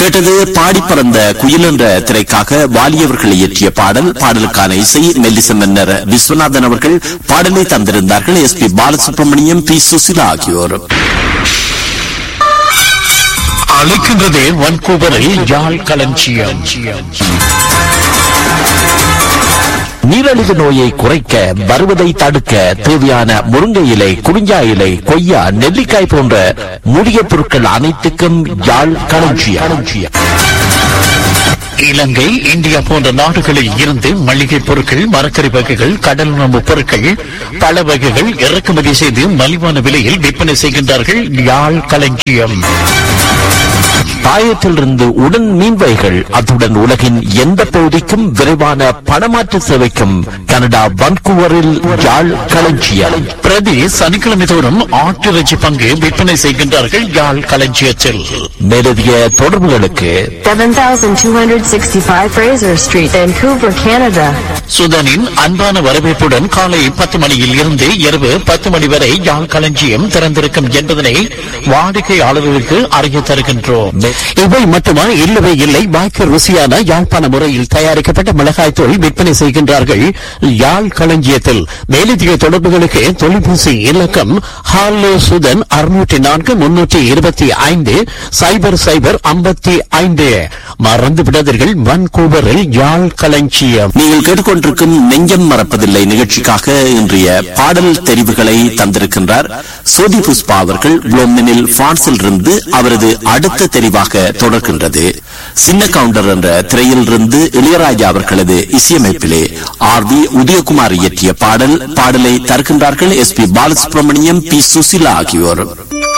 கேட்டது பாடி பறந்த குயில் என்ற திரைக்காக வாலியவர்கள் இயற்றிய பாடல் பாடலுக்கான இசை மெல்லிச மன்னர் விஸ்வநாதன் அவர்கள் பாடலை தந்திருந்தார்கள் S P Balasubrahmanyam P Susheela ஆகியோர் அழைக்கின்றதே வன்கூவரில் யாழ் களஞ்சியம் நீரழிவு நோயை குறைக்க வருவதை தடுக்க தேவையான முருங்கை இலை குறிஞ்சா இலை கொய்யா நெல்லிக்காய் போன்ற மூலிகை பொருட்கள் அனைத்துக்கும் யாழ் களஞ்சியம் இலங்கை இந்தியா போன்ற நாடுகளில் இருந்து மளிகை பொருட்கள் மரக்கறி வகைகள் கடல் உணவு பொருட்கள் பல வகைகள் இறக்குமதி செய்து மலிவான விலையில் விற்பனை செய்கின்றார்கள் யாழ் களஞ்சியம் தாயத்திலிருந்து உடன் மீன்வைகள் அத்துடன் உலகின் எந்த பகுதிக்கும் விரைவான பணமாற்று சேவைக்கும் கனடா வன்கூவரில் யாழ் களஞ்சியம் பிரதி சனிக்கிழமை தோறும் ஆட்டிறைச்சி பங்கு விற்பனை செய்கின்றார்கள் யாழ் களஞ்சியத்தில் மேலதிக தொடர்புகளுக்கு 7265 Fraser Street, Vancouver, Canada. சுதனின் அன்பான வரவேற்புடன் காலை பத்து மணியில் இருந்து இரவு பத்து மணி வரை யாழ் களஞ்சியம் திறந்திருக்கும் என்பதனை வாடிக்கையாளர்களுக்கு அறிய தருகின்றோம் இவை மட்டுமா இல்லவே இல்லை பாய்க்கு ருசியான யாழ்ப்பாண முறையில் தயாரிக்கப்பட்ட மிளகாய் தூள் விற்பனை செய்கின்றார்கள் யாழ் களஞ்சியத்தில் மேலதிக தொடர்புகளுக்கு தொலைபேசி இலக்கம் ஹாலோ சுதன் அறுநூற்றி நான்கு முன்னூற்றி இருபத்தி ஐந்து சைபர் சைபர் ஐம்பத்தி ஐந்து மறந்து விடாதீர்கள் வன்கூவரில் யாழ் களஞ்சியம் நீங்கள் கேட்டுக்கொண்டிருக்கும் நெஞ்சம் மறப்பதில்லை நிகழ்ச்சிக்காக இன்றைய பாடல் தெரிவுகளை தந்திருக்கின்றார் சோதி புஷ்பா அவர்கள் புளோமினில் பிரான்சில் இருந்து அவரது அடுத்த தெரிவாக தொடர்கின்றது சின்ன கவுண்டர் என்ற திரையில் இருந்து இளையராஜா அவர்களது இசையமைப்பிலே ஆர் வி உதயகுமார் இயற்றிய பாடல் பாடலை தருகின்றார்கள் S P Balasubrahmanyam P Susheela ஆகியோர்